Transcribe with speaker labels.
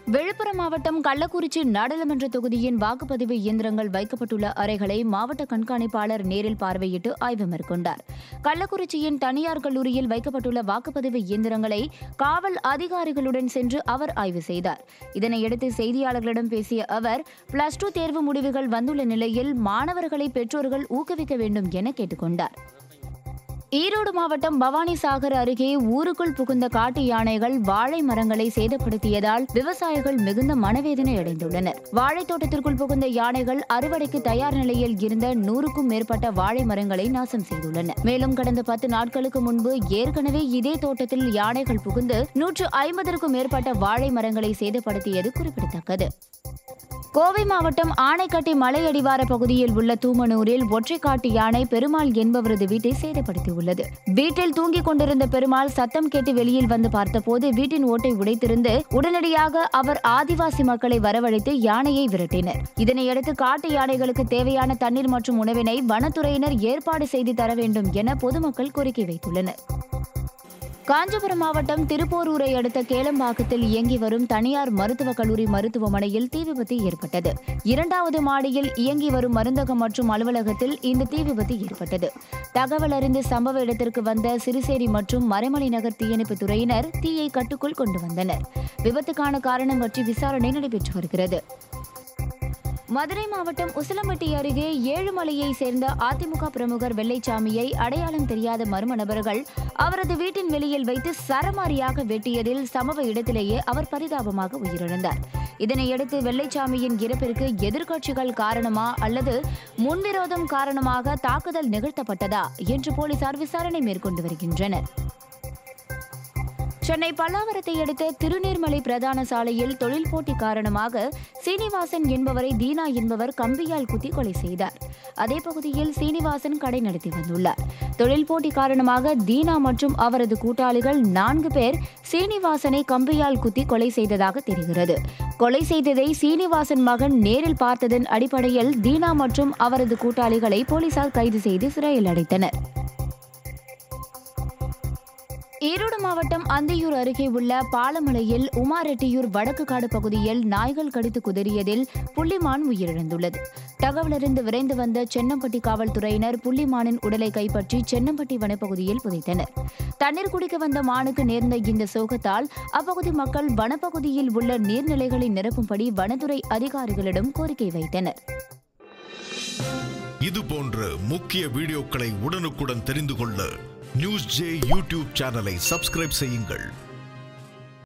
Speaker 1: விழுப்புரம் மாவட்டம் கள்ளக்குறிச்சி நாடாளுமன்ற தொகுதியின் வாக்குப்பதிவு இயந்திரங்கள் வைக்கப்பட்டுள்ள அறைகளை மாவட்ட கண்காணிப்பாளர் நேரில் பார்வையிட்டு ஆய்வு மேற்கொண்டார் கள்ளக்குறிச்சியின் தனியார் கல்லூரியில் வைக்கப்பட்டுள்ள வாக்குப்பதிவு இயந்திரங்களை காவல் அதிகாரிகளுடன் சென்று அவர் ஆய்வு செய்தார் இதனையடுத்து செய்தியாளர்களிடம் பேசிய அவர் பிளஸ் டூ தேர்வு முடிவுகள் வந்துள்ள நிலையில் மாணவர்களை பெற்றோர்கள் ஊக்குவிக்க வேண்டும் என கேட்டுக்கொண்டார் ஈரோடு மாவட்டம் பவானி சாகர் அருகே ஊருக்குள் புகுந்த காட்டு யானைகள் வாழை மரங்களை சேதப்படுத்தியதால் விவசாயிகள் மிகுந்த மனவேதனை அடைந்துள்ளனர் வாழைத் தோட்டத்திற்குள் புகுந்த யானைகள் அறுவடைக்கு தயார் நிலையில் இருந்த நூறுக்கும் மேற்பட்ட வாழை மரங்களை நாசம் செய்துள்ளன மேலும் கடந்த பத்து நாட்களுக்கு முன்பு ஏற்கனவே இதே தோட்டத்தில் யானைகள் புகுந்து நூற்று ஐம்பதற்கும் மேற்பட்ட வாழை மரங்களை சேதப்படுத்தியது குறிப்பிடத்தக்கது கோவை மாவட்டம் ஆனைக்கட்டி மலையடிவார பகுதியில் உள்ள தூமனூரில் ஒற்றைக்காட்டு யானை பெருமாள் என்பவரது வீட்டை சேதப்படுத்தியுள்ளது வீட்டில் தூங்கிக் கொண்டிருந்த பெருமாள் சத்தம் கேட்டு வெளியில் வந்து பார்த்தபோது வீட்டின் ஓட்டை உடைத்திருந்து உடனடியாக அவர் ஆதிவாசி மக்களை வரவழைத்து யானையை விரட்டினர் இதனையடுத்து காட்டு யானைகளுக்கு தேவையான தண்ணீர் மற்றும் உணவினை வனத்துறையினர் ஏற்பாடு செய்து தர வேண்டும் என பொதுமக்கள் கோரிக்கை வைத்துள்ளனர் காஞ்சிபுரம் மாவட்டம் திருப்போரூரை அடுத்த கேளம்பாக்கத்தில் இயங்கி வரும் தனியார் மருத்துவக் கல்லூரி மருத்துவமனையில் தீ விபத்து ஏற்பட்டது இரண்டாவது மாடியில் இயங்கி வரும் மருந்தகம் மற்றும் அலுவலகத்தில் இந்த தீ விபத்து ஏற்பட்டது தகவல் அறிந்து சம்பவ இடத்திற்கு வந்த சிறுசேரி மற்றும் மறைமலை நகர் தீயணைப்புத் துறையினர் தீயை கட்டுக்குள் கொண்டு வந்தனர் விபத்துக்கான காரணம் பற்றி விசாரணை நடைபெற்று வருகிறது மதுரை மாவட்டம் உசிலம்பட்டி அருகே ஏழுமலையை சேர்ந்த அதிமுக பிரமுகர் வெள்ளைச்சாமியை அடையாளம் தெரியாத மர்ம நபர்கள் அவரது வீட்டின் வெளியில் வைத்து சரமாரியாக வெட்டியதில் சம்பவ இடத்திலேயே அவர் பரிதாபமாக உயிரிழந்தார் இதனையடுத்து வெள்ளைச்சாமியின் இறப்பிற்கு எதிர்க்கட்சிகள் காரணமா அல்லது முன்விரோதம் காரணமாக தாக்குதல் நிகழ்த்தப்பட்டதா என்று போலீசார் விசாரணை மேற்கொண்டு வருகின்றனர் சென்னை பல்லாவரத்தை அடுத்த திருநீர்மலை பிரதான சாலையில் தொழில் போட்டி காரணமாக சீனிவாசன் என்பவரை தீனா என்பவர் கம்பியால் குத்தி கொலை செய்தார் அதே பகுதியில் சீனிவாசன் கடை நடத்தி வந்துள்ளார் தொழில் போட்டி காரணமாக தீனா மற்றும் அவரது கூட்டாளிகள் நான்கு பேர் சீனிவாசனை கம்பியால் குத்தி கொலை செய்ததாக தெரிகிறது கொலை செய்ததை சீனிவாசன் மகன் நேரில் பார்த்ததன் அடிப்படையில் தீனா மற்றும் அவரது கூட்டாளிகளை போலீசார் கைது செய்து சிறையில் அடைத்தனர் ஈரோடு மாவட்டம் அந்தியூர் அருகே உள்ள பாலமலையில் உமாரெட்டியூர் வடக்கு காடு பகுதியில் நாய்கள் கடித்து குதறியதில் புள்ளிமான் உயிரிழந்துள்ளது தகவலறிந்து விரைந்து வந்த சென்னம்பட்டி காவல்துறையினர் புள்ளிமானின் உடலை கைப்பற்றி சென்னம்பட்டி வனப்பகுதியில் புதைத்தனர் தண்ணீர் குடிக்க வந்த மானுக்கு நேர்ந்த இந்த சோகத்தால் அப்பகுதி மக்கள் வனப்பகுதியில் உள்ள நீர்நிலைகளை நிரப்பும்படி வனத்துறை அதிகாரிகளிடம் கோரிக்கை வைத்தனர்
Speaker 2: இது போன்ற முக்கிய வீடியோக்களை உடனுக்குடன் தெரிந்து கொள்ள நியூஸ் ஜே யூடியூப் சேனலை சப்ஸ்கிரைப் செய்யுங்கள்